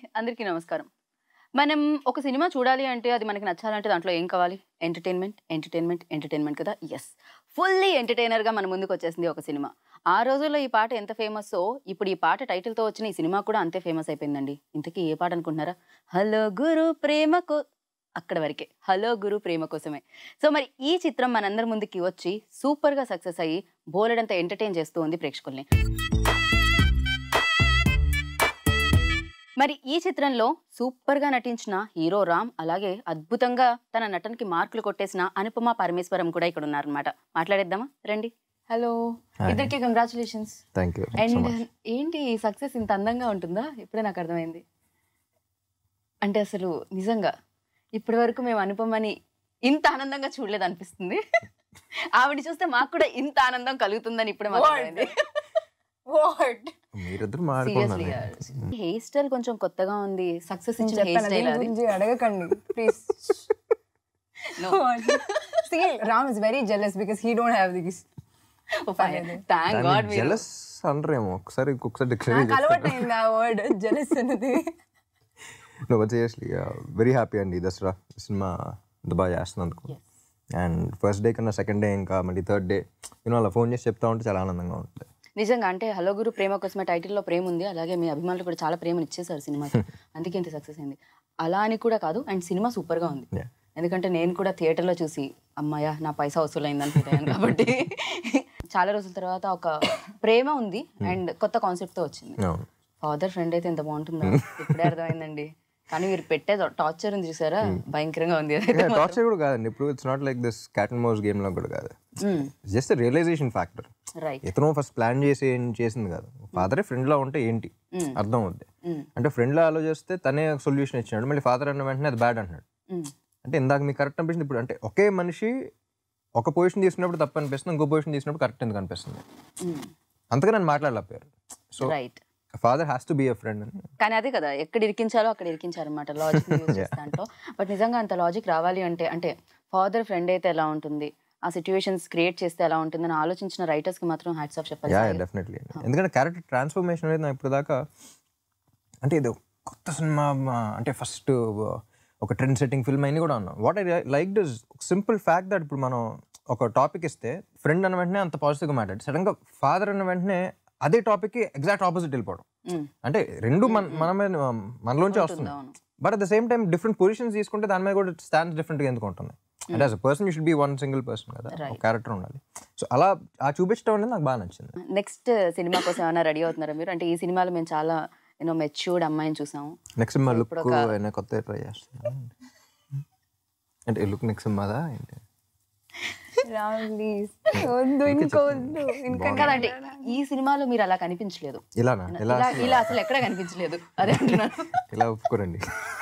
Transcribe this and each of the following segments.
అందరికీ నమస్కారం మనం ఒక సినిమా చూడాలి అంటే అది మనకి నచ్చాలంటే దాంట్లో ఏం కావాలి ఎంటర్టైన్మెంట్ ఎంటర్టైన్మెంట్ ఎంటర్టైన్మెంట్ కదా ఎస్ ఫుల్లీ ఎంటర్టైనర్గా మన ముందుకు వచ్చేసింది ఒక సినిమా ఆ రోజుల్లో ఈ పాట ఎంత ఫేమస్ ఇప్పుడు ఈ పాట టైటిల్తో వచ్చిన ఈ సినిమా కూడా అంతే ఫేమస్ అయిపోయిందండి ఇంతకీ ఏ పాట అనుకుంటున్నారా హలో గురు ప్రేమకు అక్కడ వరకే హలో గురు ప్రేమ కోసమే సో మరి ఈ చిత్రం మనందరి ముందుకి వచ్చి సూపర్గా సక్సెస్ అయ్యి బోలెడంత ఎంటర్టైన్ చేస్తూ ఉంది ప్రేక్షకుల్ని మరి ఈ చిత్రంలో సూపర్ గా నటించిన హీరో రామ్ అలాగే అద్భుతంగా తన నటనకి మార్కులు కొట్టేసిన అనుపమ పరమేశ్వరం కూడా ఇక్కడ ఉన్నారనమాట మాట్లాడేద్దామా రండి హలో Hi. ఇద్దరికి congratulations thank you so and much ఏంటి సక్సెస్ ఇంత అందంగా ఉంటుందా ఇప్పుడే నాకు అర్థమైంది అంటే అసలు నిజంగా ఇప్పటి వరకు మేము అనుపమని ఇంత ఆనందంగా చూడలేదు అనిపిస్తుంది ఆవిడ చూస్తే మాకు కూడా ఇంత ఆనందం కలుగుతుందని ఇప్పుడే మాకు What? అర్థమైంది వాట్ మీరిద్దరు సీరియస్లీ మాట్లాడుకున్నారు హెయిర్ స్టైల్ కొంచెం కొత్తగా ఉంది సక్సెస్ నేను ఇచ్చిన హెయిర్ చెప్పాను స్టైల్ దీని అది గురించి అడగకండి please See, Ram is very jealous because he don't have these. Thank God మీరు జెలస్ అనరేమో ఒకసారి ఒకసారి డిక్షనరీ నాకు అలవాటు అయింది ఆ వర్డ్ జెలస్ అనేది no but seriously very happy అండి ఈ దసరా సినిమా ఇంత బాగా చేస్తున్నందుకు అండ్ ఫస్ట్ డే కన్నా సెకండ్ డే ఇంకా మళ్ళీ థర్డ్ డే యూనో అలా ఫోన్ చేసి చెప్తా ఉంటే చాలా ఆనందంగా ఉంటుంది నిజంగా అంటే హలో గురు ప్రేమ కోసమే టైటిల్లో ప్రేమ ఉంది అలాగే మీ అభిమానులు కూడా చాలా ప్రేమను ఇచ్చేసారు సినిమాకి అందుకే ఇంత సక్సెస్ అయింది అలా అని కూడా కాదు అండ్ సినిమా సూపర్ గా ఉంది Yeah. ఎందుకంటే నేను కూడా థియేటర్లో చూసి అమ్మాయ నా పైసా వసూలైందని ఫీల్ అయ్యాను కాబట్టి చాలా రోజుల తర్వాత ఒక ప్రేమ ఉంది అండ్ కొత్త కాన్సెప్ట్ తో వచ్చింది అవును ఫాదర్ ఫ్రెండ్ అయితే ఎంత బాగుంటుందో ఇప్పుడే అర్థమైందండి కానీ మీరు పెట్టే టార్చర్ ఉంది చూసారా భయంకరంగా ఉంది అదైతే టార్చర్ కూడా కాదండి ఇప్పుడు it's not like this cat and mouse game లో కూడా కాదు జస్ట్ రియలైజేషన్ ఫ్యాక్టర్ రైట్ ఇతను ఫస్ట్ ప్లాన్ చేసి ఏం చేసింది కాదు ఫాదరే ఫ్రెండ్ లా ఉంటే ఏంటి అర్థం అవుద్ది అంటే ఫ్రెండ్ లా ఆలోచిస్తే తనే సొల్యూషన్ ఇచ్చినాడు మళ్ళీ ఫాదర్ అన్న వెంటనే అది బ్యాడ్ అంటున్నాడు అంటే ఇందాక మీకు కరెక్ట్ అనిపిస్తుంది ఇప్పుడు అంటే ఒకే మనిషి ఒక పొజిషన్ తీసుకున్నప్పుడు తప్పు అనిపిస్తుంది ఇంకో పొజిషన్ తీసుకున్నప్పుడు కరెక్ట్ ఎందుకు అనిపిస్తుంది అంతగా నన్ను మాట్లాడలేకపోయారు so right father has to be a friend అని కానీ అదే కదా ఎక్కడ ఇరికించాలో అక్కడ ఇరికించారు అనమాట లాజిక్ యూజ్ చేస్తే దాంట్లో బట్ నిజంగా అంత లాజిక్ రావాలి అంటే అంటే ఫాదర్ ఫ్రెండ్ అయితే ఎలా ఉంటుంది ఆ సిచ్యువేషన్స్ క్రియేట్ చేస్తే ఎలా ఉంటుందని ఆలోచించిన రైటర్స్ కి మాత్రం హ్యాట్స్ ఆఫ్ చెప్పాలి యా డెఫినెట్లీ ఎందుకంటే క్యారెక్టర్ ట్రాన్స్ఫర్మేషన్ అనేది నాకు ఇప్పుడు దాకా అంటే ఇది కొత్త సినిమా అంటే ఫస్ట్ ఒక ట్రెండ్ సెట్టింగ్ ఫిల్మ్ అయినా కూడా ఉన్నాం what I like does simple fact that ఇప్పుడు మనం ఒక టాపిక్ ఇస్తే ఫ్రెండ్ అన్న వెంటనే అంత పాజిటివ్గా మాట్లాడి సడన్గా ఫాదర్ అన్న వెంటనే అదే టాపిక్కి ఎగ్జాక్ట్ ఆపోజిట్ వెళ్ళిపోవడం అంటే రెండు మన మన మీద మనలోంచి వస్తుంది అవును. But at the same time different positions తీసుకుంటే దాని మీద కూడా స్టాండ్స్ డిఫరెంట్గా ఎందుకు ఉంటుంది అంటే as a person you should be one single person కదా ఒక క్యారెక్టర్ ఉండాలి సో అలా ఆ చూపించడం అనేది నాకు బాగా నచ్చింది నెక్స్ట్ సినిమా కోసం ఏమైనా రెడీ అవుతున్నారా మీరు అంటే ఈ సినిమాలో మేము చాలా యూనో మెచ్యూర్డ్ అమ్మాయిని చూసాము నెక్స్ట్ సినిమా లుక్ ఇప్పుడు ఒక- అయినా కొత్త ట్రై చేస్తున్నాను అంటే లుక్ నెక్స్ట్ సినిమాదా ఏంటి రామ్ ప్లీజ్ వద్దు ఇంకొద్దు ఇంకా కాదంటే ఈ సినిమాలో మీరు అలా కనిపించలేదు ఇలానా ఇలా ఇలా ఇలా అసలు ఎక్కడ కనిపించలేదు అదే అంటున్నాను ఇలా ఒప్పుకోరండి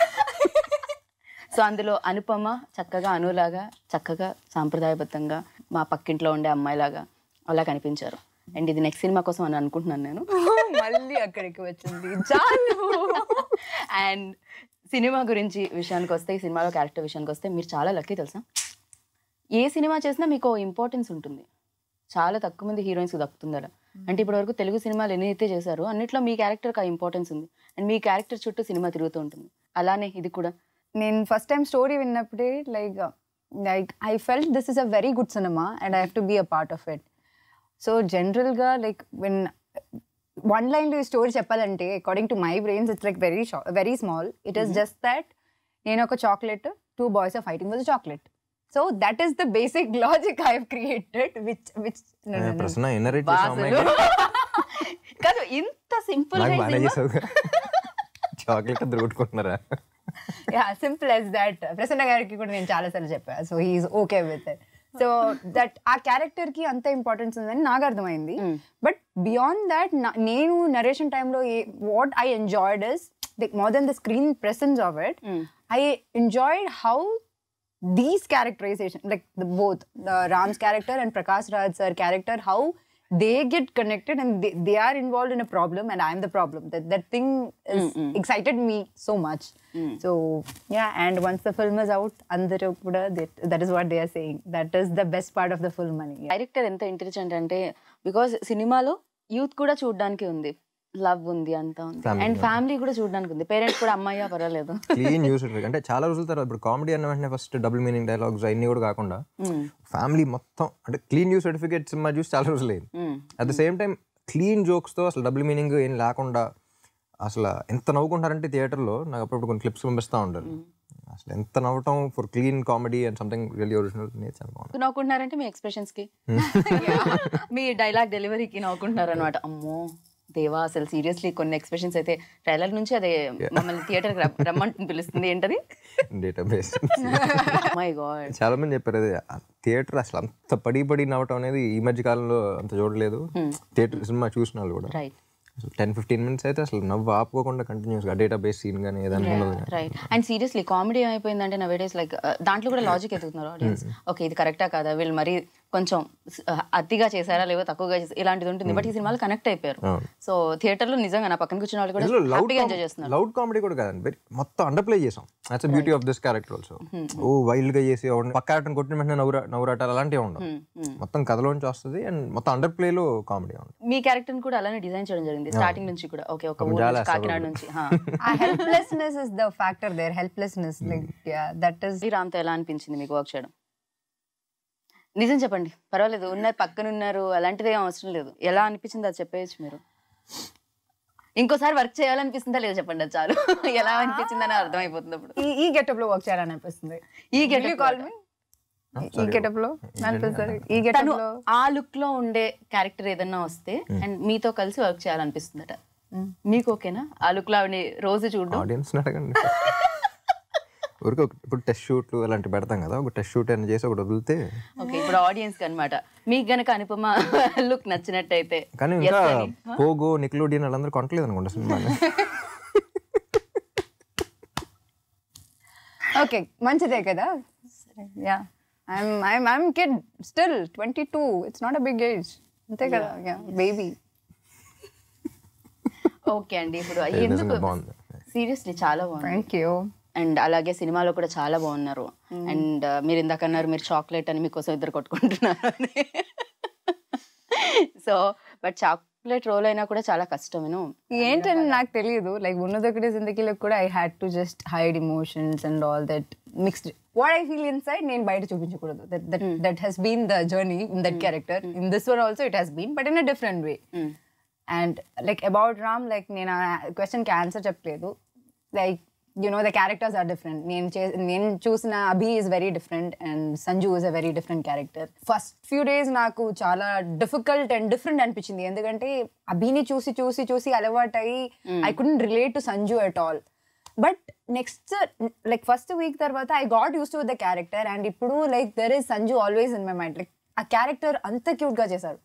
సో అందులో అనుపమ చక్కగా అనులాగా చక్కగా సాంప్రదాయబద్ధంగా మా పక్కింట్లో ఉండే అమ్మాయిలాగా అలా కనిపించారు అండ్ ఇది నెక్స్ట్ సినిమా కోసం అని అనుకుంటున్నాను నేను మళ్ళీ అక్కడికి వచ్చింది చాలు అండ్ సినిమా గురించి విషయానికి వస్తే ఈ సినిమాలో క్యారెక్టర్ విషయానికి వస్తే మీరు చాలా లక్కీ తెలుసా ఏ సినిమా చేసినా మీకు ఇంపార్టెన్స్ ఉంటుంది చాలా తక్కువ మంది హీరోయిన్స్ దక్కుతుంది అలా అంటే ఇప్పటి వరకు తెలుగు సినిమాలు ఎన్ని అయితే చేశారో అన్నిట్లో మీ క్యారెక్టర్కి ఆ ఇంపార్టెన్స్ ఉంది అండ్ మీ క్యారెక్టర్ చుట్టూ సినిమా తిరుగుతూ ఉంటుంది అలానే ఇది కూడా నేను ఫస్ట్ టైం స్టోరీ విన్నప్పుడే like like I felt this is a very good cinema and I have to be a part of it so జనరల్గా లైక్ వెన్ వన్ లైన్లో ఈ స్టోరీ చెప్పాలంటే according to my brains it's like very very small it is just that నేను ఒక chocolate two boys are fighting with chocolate so that is the basic logic I have created which which ప్రశ్న ఎన్నరేట్ బాసులు కాదు ఇంత simple నాకు బాగానే చేసావు చాక్లెట్ అద్దరు కొట్టుకుంటున్నారా yeah simple yes that Prasanna గారికి కూడా నేను చాలా సార్లు చెప్పాను so he's okay with it so that ఆ క్యారెక్టర్ కి అంత ఇంపార్టెన్స్ ఉందని నాకు అర్థమైంది బట్ బియాండ్ దాట్ నేను నరేషన్ టైంలో what I enjoyed is more than the screen presence of it I enjoyed how these characterization like the both the ram's character and prakash raj sir character how they get connected and they, they are involved in a problem and i'm the problem that that thing is excited me so much so yeah and once the film is out andaru kuda that, that is what they are saying that is the best part of the film money yeah. Director ఎంత intelligent అంటే because సినిమాలో youth కూడా చూడడానికి ఉంది love ఉంది అంతా ఉంది Family and ఉంది. ఫ్యామిలీ కూడా చూడడానికి ఉంది పేరెంట్స్ కూడా అమ్మాయ్యా పర్వాలేదు క్లీన్ యూస్ అంటే చాలా రోజుల తర్వాత ఇప్పుడు కామెడీ అన్న వెంటనే ఫస్ట్ డబుల్ మీనింగ్ డైలాగ్స్ అవన్నీ కూడా కాకుండా ఫ్యామిలీ మొత్తం అంటే క్లీన్ యూస్ సర్టిఫికేట్ సినిమా చూసి చాలా రోజులు అయింది at the same time clean జోక్స్తో అసలు డబుల్ మీనింగ్ ఏం లేకుండా అసలు ఎంత నవ్వుకుంటారంటే థియేటర్లో నాకు అప్పుడప్పుడు కొన్ని క్లిప్స్ పంపిస్తూ ఉంటారు అసలు ఎంత నవ్వటం for clean comedy and something really original చాలా బాగుంది నవ్వుకుంటున్నారంటే మీ ఎక్స్ప్రెషన్స్ కి మీ డైలాగ్ డెలివరీకి నవ్వుకుంటున్నారు అనమాట అమ్మో దేవా అసలు సీరియస్లీ కొన్ని ఎక్స్ప్రెషన్స్ అయితే ట్రైలర్ నుంచి అదే మమ్మల్ని థియేటర్ రమ్మంటుంది పిలుస్తుంది ఏంటది డేటాబేస్ మై గాడ్ చాలా మంది చెప్పారు అదే థియేటర్ అసలు అంత పడి పడి నవ్వటం అనేది ఈ మధ్య కాలంలో అంత చూడలేదు థియేటర్ సినిమా చూసిన వాళ్ళు కూడా రైట్ అసలు టెన్ ఫిఫ్టీన్ మినిట్స్ అయితే అసలు నవ్వు ఆపుకోకుండా కంటిన్యూస్గా డేటా బేస్ సీన్ కానీ ఏదైనా ఉండదు కానీ. రైట్ అండ్ సీరియస్లీ కామెడీ అయిపోయిందంటే నా డేస్ లైక్ దాంట్లో కూడా లాజిక్ ఎదుగుతున్నారు ఆడియన్స్ ఓకే ఇది కరెక్టా కాదా వీళ్ళు మరి కొంచెం uh, అతిగా చేశారా లేవో తక్కువగా చేశారా ఇలాంటిది ఉంటుంది బట్ ఈ సినిమాలో కనెక్ట్ అయిపోయారు అవును. సో థియేటర్ లో నిజంగా నా పక్కన కూర్చున్న వాళ్ళు కూడా ఇందులో లౌడ్ హ్యాపీగా ఎంజాయ్ చేస్తున్నారు లౌడ్ కామెడీ కూడా కాదండి very- మొత్తం అండర్ ప్లే చేసాం that's beauty of this character also ఓ వైల్డ్ గా చేసి ఎవరిని పక్క ఆటను కొట్టిన వెంటనే నవ్వురా నవ్వురాటాలు అలాంటివి ఉండవు మొత్తం కథలోంచి వస్తుంది అండ్ మొత్తం అండర్ ప్లే లో కామెడీ ఉంది మీ క్యారెక్టర్ కూడా అలానే డిజైన్ చేయడం జరిగింది స్టార్టింగ్ నుంచి కూడా ఓకే ఒక ఊరు చాలా నుంచి కాకినాడ నుంచి హా. ఆ helplessness is the factor there helplessness like yeah that is ఈ రామ్తో ఎలా అనిపించింది మీకు వర్క్ చేయడం నిజం చెప్పండి పర్వాలేదు ఉన్నారు పక్కన ఉన్నారు అలాంటిది ఏం అవసరం లేదు ఎలా అనిపించింది అది చెప్పేయచ్చు మీరు ఇంకోసారి వర్క్ చేయాలనిపిస్తుందా లేదా చెప్పండి అది చాలు ఎలా అనిపించిందని అర్థమైపోతుంది అప్పుడు ఈ ఈ గెటప్ లో వర్క్ చేయాలనిపిస్తుంది ఈ Will you getup call లో? me? ఈ గెటప్ లో అనిపిస్తుంది ఈ తను గెటప్ లో ఆ లుక్ లో ఉండే క్యారెక్టర్ ఏదన్నా వస్తే అండ్ మీతో కలిసి వర్క్ చేయాలనిపిస్తుందట మీకు ఓకేనా ఆ లుక్ లో ఆవిడ రోజు చూడడం ఆడియన్స్ అడగండి ఊరికే ఒక- ఇప్పుడు టెస్ట్ షూట్లు అలాంటివి పెడతాం కదా ఒక టెస్ట్ షూట్ అని చేసి ఒకటి వదిలితే ఓకే ఇప్పుడు ఆడియన్స్ కి అనమాట మీకు గనక అనుపమ లుక్ నచ్చినట్టయితే కానీ yes ఇంకా అని. పోగో నిక్లోడియన్ వాళ్ళందరూ కొనట్లేదు అనుకుంటా సినిమాని ఓకే మంచిదే కదా yeah I'm I'm I'm kid still twenty two it's not a big age అంతే కదా బేబీ ఓకే అండి ఇప్పుడు నిజంగా ఎందుకు బాగుంది సీరియస్లీ చాలా బాగుంది థ్యాంక్ యూ అండ్ అలాగే సినిమాలో కూడా చాలా బాగున్నారు అండ్ మీరు ఇందాక అన్నారు మీరు చాక్లెట్ అని మీకోసం ఇద్దరు కొట్టుకుంటున్నారు అని సో బట్ చాక్లెట్ రోల్ అయినా కూడా చాలా కష్టమేను ఏంటని నాకు తెలియదు లైక్ ఉన్నదొకటి జిందగీలో కూడా I had to just hide emotions and all that mixed what I feel inside నేను బయట చూపించకూడదు that that he's been the journey in that character in this one also it he's been but in a different way and like about Ram like నేను ఆ క్వశ్చన్కి answer చెప్పలేదు like you know the characters are different నేను చే నేను చూసిన Abhi is very different and Sanju is a very different character first few days నాకు చాలా డిఫికల్ట్ అండ్ డిఫరెంట్ అనిపించింది ఎందుకంటే అభిని చూసి చూసి చూసి అలవాటై I couldn't relate to Sanju at all but next like first week తర్వాత I got used to the character and ఇప్పుడు like there is Sanju always in my mind like ఆ క్యారెక్టర్ అంత క్యూట్ గా చేశారు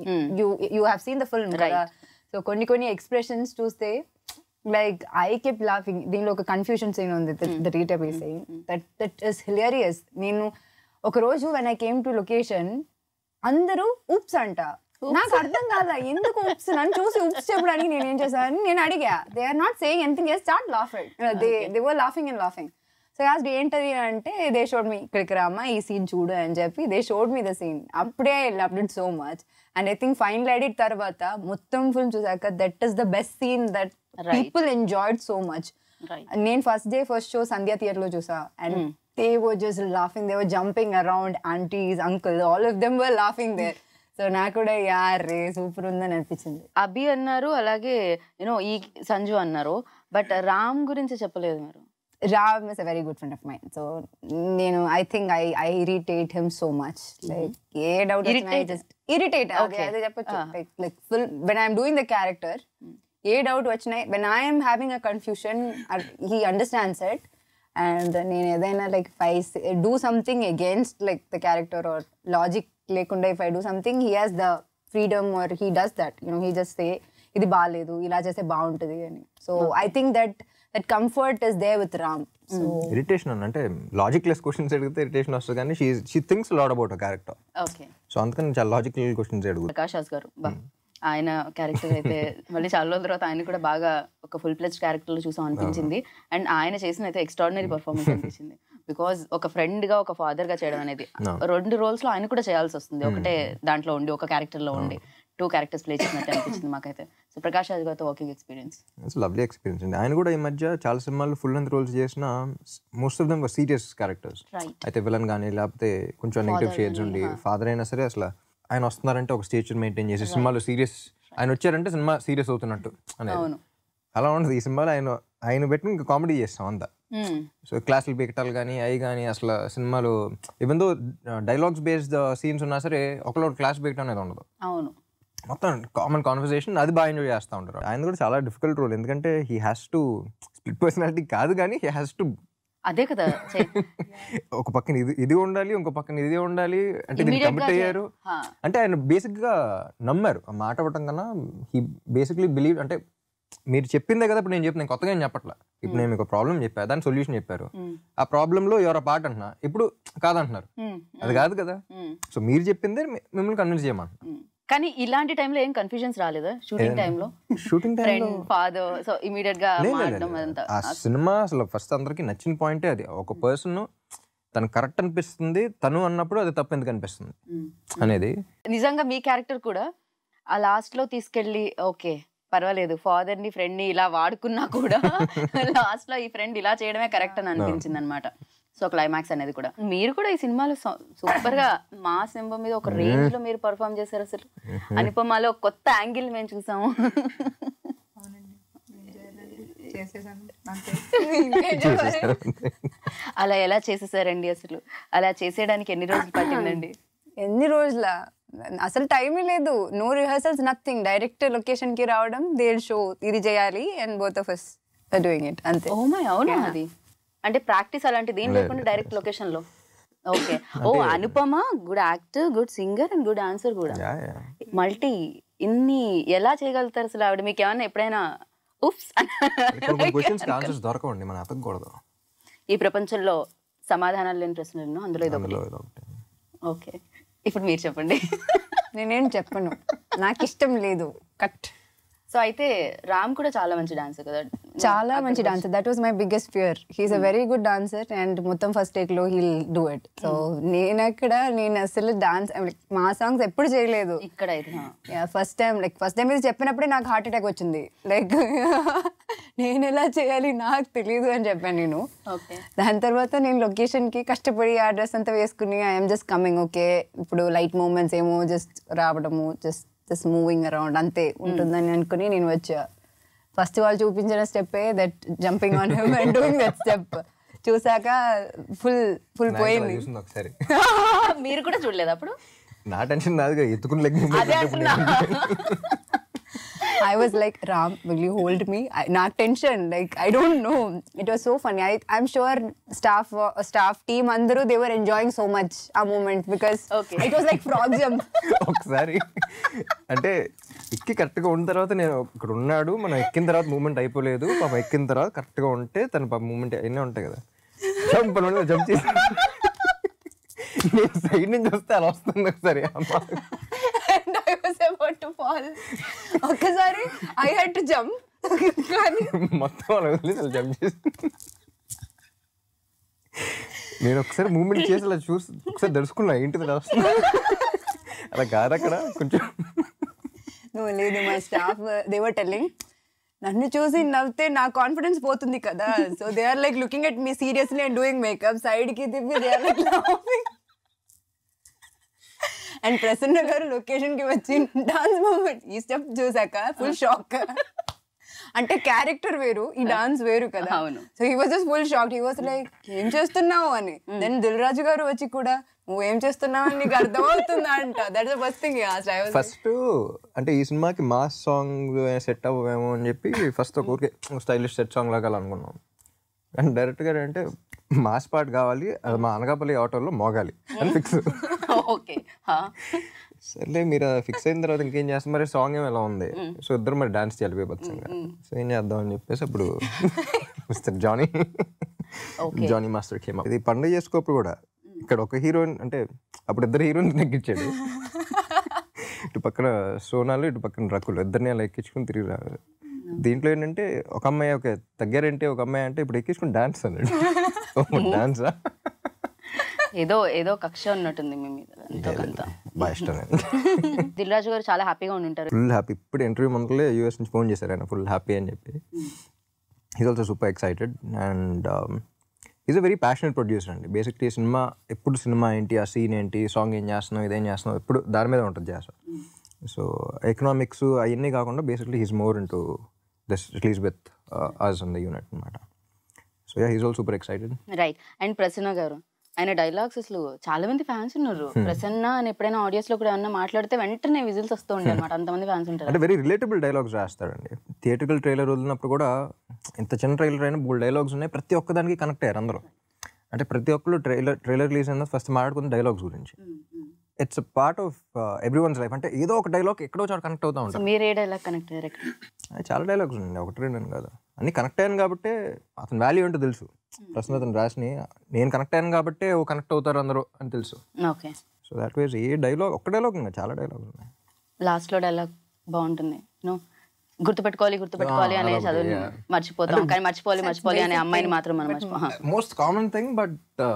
you you have seen the film కదా so కొన్ని కొన్ని expressions చూస్తే లైక్ ఐ కెప్ లాఫింగ్ దీనిలో ఒక కన్ఫ్యూషన్ సీన్ ఉంది the writer be saying that that is hilarious నేను ఒక రోజు when I came to location అందరూ ఉప్స్ అంట నాకు అర్థం కాదా ఎందుకు ఉప్స్ నన్ను చూసి ఉప్స్ చెప్పడానికి నేను ఏం చేశాను నేను అడిగా they are not saying anything start laughing they they were laughing and laughing so as ఏంటది అంటే దే షోడ్ మీ ఇక్కడికి రామ్మా ఈ సీన్ చూడు అని చెప్పి they showed me the scene అప్పుడే loved it so much and I think final edit తర్వాత మొత్తం ఫిల్మ్ చూసాక that is the best scene that people enjoyed so much Right. నేను first day first show Sandhya theatre లో చూసా and they were just laughing they were jumping around aunties uncle all of them were laughing there so నాకు కూడా యార్ రే super ఉందని అనిపించింది అభి అన్నారు అలాగే యూనో ఈ సంజు అన్నారు బట్ రామ్ గురించి చెప్పలేదు మీరు Ram is a very good friend of mind so నేను I think I I irritate him so much like a doubt Irritate? Just irritate Okay. అదే చెప్పొచ్చు like like full when I'm doing the character a doubt వచ్చినాయి when I'm having a confusion he understands it and నేను ఏదైనా like I do something against like the character or logic లేకుండా if I do something he has the freedom or he does that you know he just say ఇది బాగాలేదు ఇలా చేస్తే బాగుంటుంది అని so I think that that comfort is there with Ram so irritation అని అంటే logic less questions అడిగితే ఇరిటేషన్ వస్తుంది కానీ she she thinks lot about a character okay so అందుకని చాలా లాజికల్ క్వశ్చన్స్ అడుగు ప్రకాష్ రాజ్ గారు బా ఆయన క్యారెక్టర్ అయితే మళ్ళీ చాలా రోజుల తర్వాత ఆయన కూడా బాగా ఒక ఫుల్ ప్లెజ్ క్యారెక్టర్ లో చూసాం అనిపించింది అండ్ ఆయన చేసిన అయితే ఎక్స్ట్రాడినరీ పర్ఫార్మెన్స్ అనిపించింది బికాజ్ ఒక ఫ్రెండ్ గా ఒక ఫాదర్ గా చేయడం అనేది No. రెండు రోల్స్ లో ఆయన కూడా చేయాల్సి వస్తుంది ఒకటే దాంట్లో ఉండి ఒక క్యారెక్టర్ లో ఉండి టూ క్యారెక్టర్స్ ప్లే చేసినట్టు అనిపించింది మాకైతే సో ప్రకాష్ రాజ్ గారితో working experience it's lovely experience అండి ఆయన కూడా ఈ మధ్య చాలా సినిమాలు ఫుల్ లెంత్ రోల్స్ చేసిన most of them serious characters right అయితే విలన్ కానీ లేకపోతే కొంచెం నెగిటివ్ షేడ్స్ ఉండి ఫాదర్ అయినా సరే అసలు ఆయన వస్తున్నారంటే ఒక స్టేచర్ మెయింటైన్ చేసి సినిమాలో సీరియస్ ఆయన వచ్చారంటే సినిమా సీరియస్ అవుతున్నట్టు అనేది అవును అలా ఉండదు ఈ సినిమాలో ఆయన ఆయన పెట్టి ఇంకా కామెడీ చేస్తాం అంతా సో క్లాసులు పీకటాలు కానీ అవి కానీ అసలు సినిమాలు even though dialogues based scenes ఉన్నా సరే ఒకళ్ళు క్లాస్ పీకటం అనేది ఉండదు అవును మొత్తం కామన్ కాన్వర్సేషన్ అది బాగా ఎంజాయ్ చేస్తూ ఉంటారు ఆయన కూడా చాలా డిఫికల్ట్ రోల్ ఎందుకంటే he has to split personality కాదు కానీ హీ హ్యాస్ టు అదే కదా చే- ఒక పక్కన ఇది ఇది ఉండాలి ఇంకో పక్కన ఇది ఉండాలి అంటే దీనికి Immediate గా కమిట్ అయ్యారు హా. అంటే ఆయన బేసిక్ గా నమ్మారు ఆ మాట అవ్వటం కన్నా హీ బేసిక్లీ బిలీవ్ అంటే మీరు చెప్పిందే కదా ఇప్పుడు నేను చెప్పిన నేను కొత్తగా ఏం చెప్పట్లా ఇప్పుడు నేను మీకు ప్రాబ్లం చెప్పా దాని సొల్యూషన్ చెప్పారు మ్మ్. ఆ ప్రాబ్లం లో ఎవరో పార్ట్ అంటున్నా ఇప్పుడు కాదంటున్నారు మ్మ్. అది కాదు కదా మ్మ్. సో మీరు చెప్పిందే మీ- మిమ్మల్ని కన్విన్స్ చేయమంటున్నా మ్మ్. కానీ ఇలాంటి టైంలో ఏం కన్ఫ్యూజన్స్ రాలేదా షూటింగ్ టైంలో shooting time friend father so immediate గా మారడం అదంతా ఆ సినిమా అసలు ఫస్ట్ అందరికి నచ్చిన పాయింటే అది ఒక పర్సన్ తను కరెక్ట్ అనిపిస్తుంది తను అన్నప్పుడు అది తప్పు ఎందుకు అనిపిస్తుంది మ్మ్. అనేది నిజంగా మీ క్యారెక్టర్ కూడా ఆ లాస్ట్ లో తీసుకెళ్ళి ఓకే పర్వాలేదు ఫాదర్ ని ఫ్రెండ్ ని ఇలా వాడుకున్నా కూడా లాస్ట్ లో ఈ ఫ్రెండ్ ఇలా చేయడమే కరెక్ట్ అని అనిపించింది అనమాట సో క్లైమాక్స్ అనేది కూడా మీరు కూడా ఈ సినిమాలో సూపర్ గా మా సింబ మీద ఒక రేంజ్ లో మీరు పర్ఫామ్ చేశారు అసలు అనుపమాలో ఒక కొత్త యాంగిల్ మేము చూసాము చేసేసాను అలా ఎలా చేసేసారండి అసలు అలా చేసేయడానికి ఎన్ని రోజులు పట్టిందండి ఎన్ని రోజుల అసలు టైమే లేదు no rehearsals nothing direct location కి రావడం దేర్ షో ఇది చేయాలి and both of us doing it అంతే ఓ మై అవునా అది అంటే ప్రాక్టీస్ అలాంటిది ఏం లేకుండా డైరెక్ట్ లొకేషన్ లో okay oh Anupama good actor good singer and good answer కూడా యా యా మల్టీ ఇన్ని ఎలా చేయగలుగుతారు అసలు ఆవిడ మీకు ఏమన్నా ఎప్పుడైనా ఉప్స్ కొన్ని క్వశ్చన్స్ ఆన్సర్స్ దొరకవండి మనం అతకూడదు ఈ ప్రపంచంలో సమాధానాలు లేని ప్రశ్నలు అందులో ఇది ఒకటి అందులో ఏదో ఒకటి ఓకే ఇప్పుడు మీరు చెప్పండి నేనేం చెప్పను నాకు ఇష్టం లేదు కట్ సో అయితే రామ్ కూడా చాలా మంచి డాన్సర్ కదా చాలా మంచి dancer that was my biggest fear he's a very good dancer and మొత్తం ఫస్ట్ టేక్ లో హీల్ డూ ఇట్ సో నేను అక్కడ నేను అసలు డాన్స్ మా సాంగ్స్ ఎప్పుడు చేయలేదు ఇక్కడ అయితే హా. First time like first time ఇది చెప్పినప్పుడే నాకు హార్ట్ అటాక్ వచ్చింది లైక్ నేను ఎలా చేయాలి నాకు తెలియదు అని చెప్పాను నేను ఓకే దాని తర్వాత నేను లొకేషన్ కి కష్టపడి ఆ డ్రెస్ అంతా వేసుకుని ఐఎమ్ జస్ట్ కమింగ్ ఓకే ఇప్పుడు లైట్ మూమెంట్స్ ఏమో జస్ట్ రావడము జస్ట్ జస్ట్ మూవింగ్ అరౌండ్ అంతే ఉంటుందని అనుకుని నేను వచ్చా ఫస్ట్ వాళ్ళు చూపించిన స్టెప్పే that jumping on him and doing that step చూసాక ఫుల్ ఫుల్ నాకు అలా పోయింది చూసింది ఒకసారి మీరు కూడా చూడలేదు అప్పుడు నా టెన్షన్ నాదిగా ఎత్తుకుని లెగ్ అదే అంటున్నా I was like, Ram, will you hold me? I, నాకు tension like I don't know it was so funny I I'm sure staff staff team అందరూ they were enjoying so much ఆ moment because Okay. It was like frog jump ఒకసారి అంటే ఎక్కి కరెక్ట్గా ఉన్న తర్వాత నేను ఇక్కడ ఉన్నాడు మనం ఎక్కిన తర్వాత మూమెంట్ అయిపోలేదు పాప ఎక్కిన తర్వాత కరెక్ట్గా ఉంటే తన పాప మూమెంట్ అయినా ఉంటాయి కదా జంప్ అని జంప్ చేసి నేను సైడ్ నుంచి వస్తే అలా వస్తుంది ఒకసారి అమ్మ and I was about to fall ఒక్కసారి ఐ హ్యాడ్ టు జంప్ కానీ మొత్తం అలా వదిలేసి అలా జంప్ చేసి నేను ఒకసారి మూమెంట్ చేసి అలా చూసి ఒకసారి దడుచుకున్నా ఏంటిది అలా వస్తుంది అలా కాదు అక్కడ కొంచెం నువ్వు లేదు మా స్టాఫ్ దే వర్ టెల్లింగ్ నన్ను చూసి నవ్వితే నా కాన్ఫిడెన్స్ పోతుంది కదా so they are like looking at me seriously and doing makeup side కి తిప్పి they are like and Prasanna గారు లొకేషన్ కి వచ్చి డాన్స్ మూమెంట్ ఈ స్టెప్ చూసాక ఫుల్ షాక్ అంటే క్యారెక్టర్ వేరు ఈ డాన్స్ వేరు కదా అవును. So he was just full shock he was like ఏం చేస్తున్నావు అని దెన్ దిల్ రాజు గారు వచ్చి కూడా నువ్వు ఏం చేస్తున్నావు అని నీకు అర్థమవుతుందా అంట that the first thing first అంటే ఈ సినిమాకి మాస్ సాంగ్ సెట్ అవ్వేమో అని చెప్పి ఫస్ట్ ఒక ఊరికే స్టైలిష్ సెట్ సాంగ్ లాగా అనుకున్నాం అండ్ డైరెక్ట్గా అంటే మాస్ పాట కావాలి అది మా అనకాపల్లి ఆటోలో మోగాలి అని ఫిక్స్ ఓకే సర్లే మీరు ఫిక్స్ అయిన తర్వాత ఇంకేం చేస్తాం మరి సాంగ్ ఏమో ఎలా ఉంది సో ఇద్దరు మరి డాన్స్ చేయాలి బీభత్సంగా సో ఏం చేద్దాం అని చెప్పేసి అప్పుడు మిస్టర్ జానీ జానీ మాస్టర్ ఖేమా ఇది పండుగ చేసుకోప్పుడు కూడా ఇక్కడ ఒక హీరోయిన్ అంటే అప్పుడు ఇద్దరు హీరోయిన్ నెగ్గించాడు ఇటు పక్కన సోనాలు ఇటు పక్కన రకులు ఇద్దరిని అలా ఎక్కించుకుని తిరిగి రా దీంట్లో ఏంటంటే ఒక అమ్మాయి ఒక తగ్గారంటే ఒక అమ్మాయి అంటే ఇప్పుడు ఎక్కించుకుని డాన్స్ అన్నాడు డాన్సా ఏదో ఏదో కక్ష ఉన్నట్టుంది మీ మీద ఎంతో కొంత బాగా ఇష్టం నేను దిల్ రాజు గారు చాలా హ్యాపీగా ఉండి ఉంటారు ఫుల్ హ్యాపీ ఇప్పుడు ఇంటర్వ్యూ ముందులే యూఎస్ నుంచి ఫోన్ చేశారు ఆయన ఫుల్ హ్యాపీ అని చెప్పి is also super excited and is a very passionate producer అండి బేసిక్లీ సినిమా ఎప్పుడు సినిమా ఏంటి ఆ సీన్ ఏంటి సాంగ్ ఏం చేస్తున్నాం ఇదేం చేస్తున్నాం ఎప్పుడు దాని మీద ఉంటుంది చేస్తా సో ఎకనామిక్స్ అవన్నీ కాకుండా basically he's more into this release with us in the unit అనమాట so yeah he's all super excited right and Prasanna గారు ఆయన డైలాగ్స్ అసలు చాలా మంది ఫ్యాన్స్ ఉన్నారు ప్రసన్న అని ఎప్పుడైనా ఆడియన్స్ లో కూడా ఏమన్నా మాట్లాడితే వెంటనే విజిల్స్ వస్తూ ఉంటాయి అనమాట అంతమంది ఫ్యాన్స్ ఉంటారు అంటే వెరీ రిలేటబుల్ డైలాగ్స్ రాస్తాడండి థియేటర్కల్ ట్రైలర్ వదిలినప్పుడు కూడా ఇంత చిన్న ట్రైలర్ అయినా బుల్ డైలాగ్స్ ఉన్నాయి ప్రతి ఒక్కదానికి కనెక్ట్ అయ్యారు అందరూ అంటే ప్రతి ఒక్కరు ట్రైలర్ ట్రైలర్ రిలీజ్ అయిన ఫస్ట్ మాట్లాడుకున్న డైలాగ్స్ గురించి it's part of everyone's life అంటే ఏదో ఒక డైలాగ్ ఎక్కడో చోట కనెక్ట్ అవుతూ సో ఉంటారు మీరు ఏ డైలాగ్ కనెక్ట్ అయ్యారు ఎక్కడ అది చాలా డైలాగ్స్ ఉన్నాయి ఒకటి రెండు అని కాదు అన్ని కనెక్ట్ అయ్యాను కాబట్టి అతని వాల్యూ ఏంటో తెలుసు ప్రశ్న అతను రాసిని నేను కనెక్ట్ అయ్యాను కాబట్టి ఓ కనెక్ట్ అవుతారు అందరూ అని తెలుసు okay so that was a dialogue ఒక్క డైలాగ్ ఉన్నాయి చాలా డైలాగ్స్ ఉన్నాయి లాస్ట్ లో డైలాగ్ బాగుంటుంది నో గుర్తుపెట్టుకోవాలి గుర్తుపెట్టుకోవాలి అనే చదువుని మర్చిపోతాం కానీ మర్చిపోవాలి మర్చిపోవాలి అనే అమ్మాయిని మాత్రం మనం మర్చిపో మోస్ట్ కామన్ థింగ్ బట్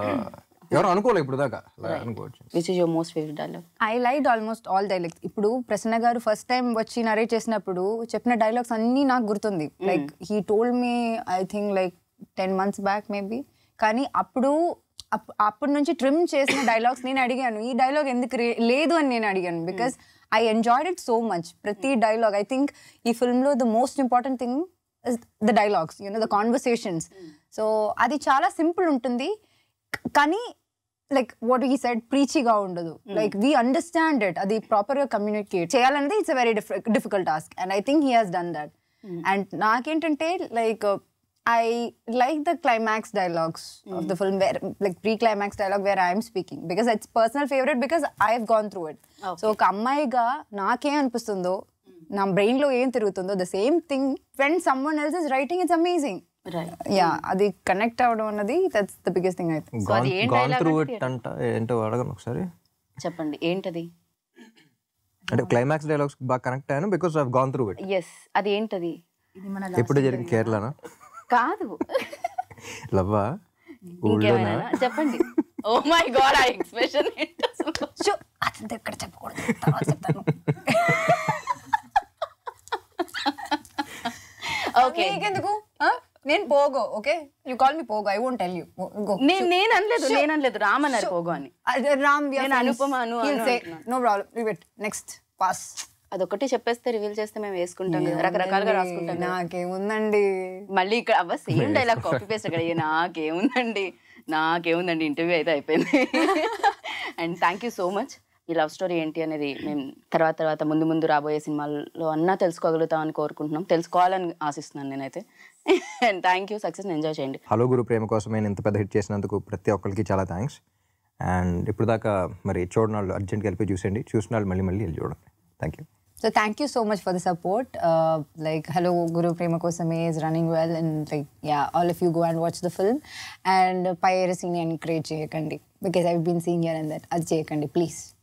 ఎవరు అనుకోలేదు ఇప్పుడు దాకా అలా అనుకోవచ్చు which is your most favourite dialogue I like almost all dialogues ఇప్పుడు ప్రసన్న గారు ఫస్ట్ టైం వచ్చి నరేట్ చేసినప్పుడు చెప్పిన డైలాగ్స్ అన్నీ నాకు గుర్తుంది like he told me I think like ten months back maybe కానీ అప్పుడు అప్- అప్పటి నుంచి ట్రిమ్ చేసిన డైలాగ్స్ నేను అడిగాను ఈ డైలాగ్ ఎందుకు రే- లేదు అని నేను అడిగాను because I enjoyed it so much ప్రతి డైలాగ్ ఐ థింక్ ఈ ఫిల్మ్లో the most important thing the dialogues you know the conversations so అది చాలా సింపుల్ ఉంటుంది కానీ లైక్ వాట్ హీ సెడ్ ప్రీచిగా ఉండదు లైక్ వీ అండర్స్టాండ్ ఇట్ అది ప్రాపర్ గా కమ్యూనికేట్ చేయాలనేది it's very difficult task and I think he has done that and నాకేంటంటే like I like the climax dialogues of the film where like pre climax dialogue where I'm speaking because it's personal favourite because I have gone through it so ఒక అమ్మాయిగా నాకేం అనిపిస్తుందో నా brain లో ఏం తిరుగుతుందో the same thing when someone else is writing it's amazing right yeah అది connect అవ్వడం అన్నది దట్స్ ద బిగ్గెస్ట్ థింగ్ అయితే So అది ఏం గాన్ dialogue త్రూ అంటే ఇట్ అంట ఏంటో అడగను ఒకసారి చెప్పండి ఏంటది అంటే క్లైమాక్స్ డైలాగ్స్ బాగా కనెక్ట్ అయ్యాను because I gone through it yes అది ఏంటది ఎప్పుడు జరిగింది కేరళనా కాదు లవ్వా ఊళ్ళోనా ఇంకేమైనా చెప్పండి ఓ మై గాడ్ ఆ ఎక్స్ప్రెషన్ షో అదంతా ఎక్కడ చెప్పకూడదు తర్వాత చెప్తాను ఓకే నీకెందుకు ఆ? నేను Pogo okay you call me Pogo I won't tell you go నేను నేను అనలేదు నేను అనలేదు రామ్ అన్నారు పోగు అని రామ్ నేను అనుపమ అను అను అంటున్నాను. No problem leave it next pass అదొకటి చెప్పేస్తే రివీల్ చేస్తే మేము వేసుకుంటాం కదా రకరకాలుగా రాసుకుంటాం కదా. నాకేముందండి మళ్ళీ ఇక్కడ అవ్వ సేమ్ డైలాగ్ కాపీ పేస్ట్ అక్కడ ఏ నాకేముందండి నాకేముందండి ఇంటర్వ్యూ అయితే అయిపోయింది and thank you so much ఈ లవ్ స్టోరీ ఏంటి అనేది మేము తర్వాత తర్వాత ముందు ముందు రాబోయే సినిమాల్లో అన్నా తెలుసుకోగలుగుతామని కోరుకుంటున్నాం తెలుసుకోవాలని ఆశిస్తున్నాను నేనైతే and thank you success enjoy చేయండి హలో గురు ప్రేమ కోసమే నేను ఇంత పెద్ద హిట్ చేసినందుకు ప్రతి ఒక్కరికి చాలా థ్యాంక్స్ అండ్ ఇప్పుడు దాకా మరి చూడని వాళ్ళు అర్జెంట్గా వెళ్ళిపోయి చూసేయండి చూసిన వాళ్ళు మళ్ళీ మళ్ళీ వెళ్ళి చూడండి thank you So thank you so much for the support. Uh, like Hello Guru Prema Kosame is running well and like yeah, all of you go and watch the film. And uh, piracy ni encourage cheyakandi because I've been seeing here and that. Ad cheyakandi please.